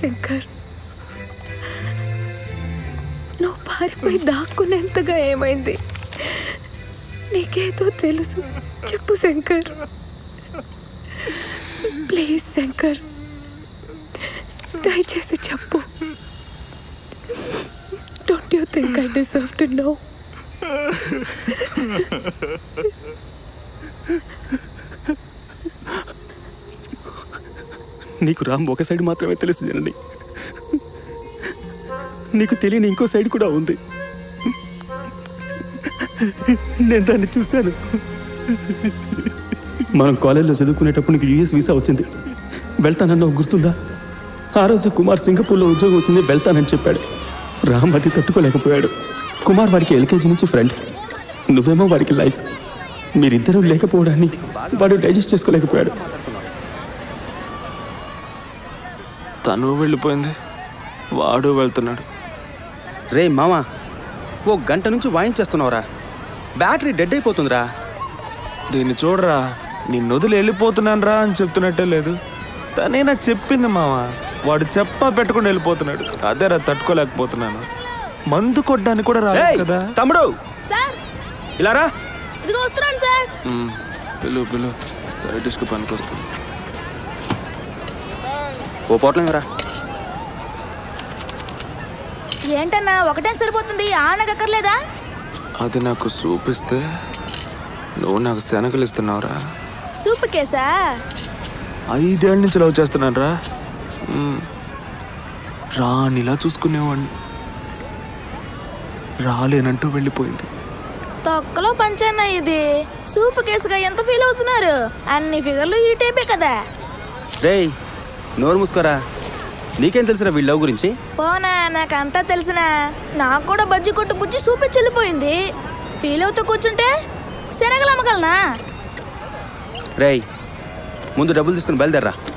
శంకర్ నువ్వు పారిపోయి దాక్కునేంతగా ఏమైంది నీకేదో తెలుసు చెప్పు శంకర్ ప్లీజ్ శంకర్ దయచేసి చెప్పు don't you think I deserve to know నీకు రామ్ ఒక సైడ్ మాత్రమే తెలుసు జనని నీకు తెలియని ఇంకో సైడ్ కూడా ఉంది నేను దాన్ని చూశాను మనం కాలేజీలో చదువుకునేటప్పుడు నీకు యూఎస్ వీసా వచ్చింది వెళ్తానన్న గుర్తుందా ఆ రోజు కుమార్ సింగపూర్లో ఉద్యోగం వచ్చింది వెళ్తానని చెప్పాడు రామ్ అది తట్టుకోలేకపోయాడు కుమార్ వాడికి ఎల్కేజీ నుంచి ఫ్రెండ్ నువ్వేమో వాడికి లైఫ్ మీరిద్దరూ లేకపోవడాన్ని వాడు డైజెస్ట్ చేసుకోలేకపోయాడు తను వెళ్ళిపోయింది వాడు వెళ్తున్నాడు రే మామా ఓ గంట నుంచి వాయించేస్తున్నావురా బ్యాటరీ డెడ్ అయిపోతుందిరా దీన్ని చూడరా నిన్ను వదిలి వెళ్ళిపోతున్నాను రా అని చెప్తున్నట్టే లేదు తనే నాకు చెప్పింది మామ వాడు చెప్పా పెట్టకుండా వెళ్ళిపోతున్నాడు అదేరా తట్టుకోలేకపోతున్నాను మందు కొట్టడానికి కూడా రాలేదు ఏయ్, కదా తమ్ముడు సార్ ఇలా రా ఇదిగో వస్తున్నాను సార్ మ్, పిలు పిలు సైడ్ డిష్కి పనికొస్తుంది ఓ పోట్లం రా ఏంటన్నా ఒకటే సరిపోతుంది ఆనగక్కర్లేదా అది నాకు చూపిస్తే నువ్వు నాకు శనగలు ఇస్తున్నావురా సూప్ కేసా ఐదేళ్ళ నుంచి లవ్ చేస్తున్నాను రా మ్. రానిలా చూసుకునేవాడిని రాలేనంటూ వెళ్ళిపోయింది తొక్కలో పంచన్న ఇది సూప్ కేసుగా ఎంత ఫీల్ అవుతున్నారు అన్ని ఫిగర్లు ఈ టైపే కదా రేయ్ నోరు మూసుకోరా నీకేం తెలుసురా వీళ్ళ లవ్ గురించి పోనా నాకు అంతా తెలిసినా నాకు కూడా బజ్జి కొట్టు పుచ్చి సూపే చెల్లిపోయింది ఫీల్ అవుతూ కూర్చుంటే శనగలు అమ్మగలనా రేయ్ ముందు డబ్బులు తీసుకుని బయలుదేరరా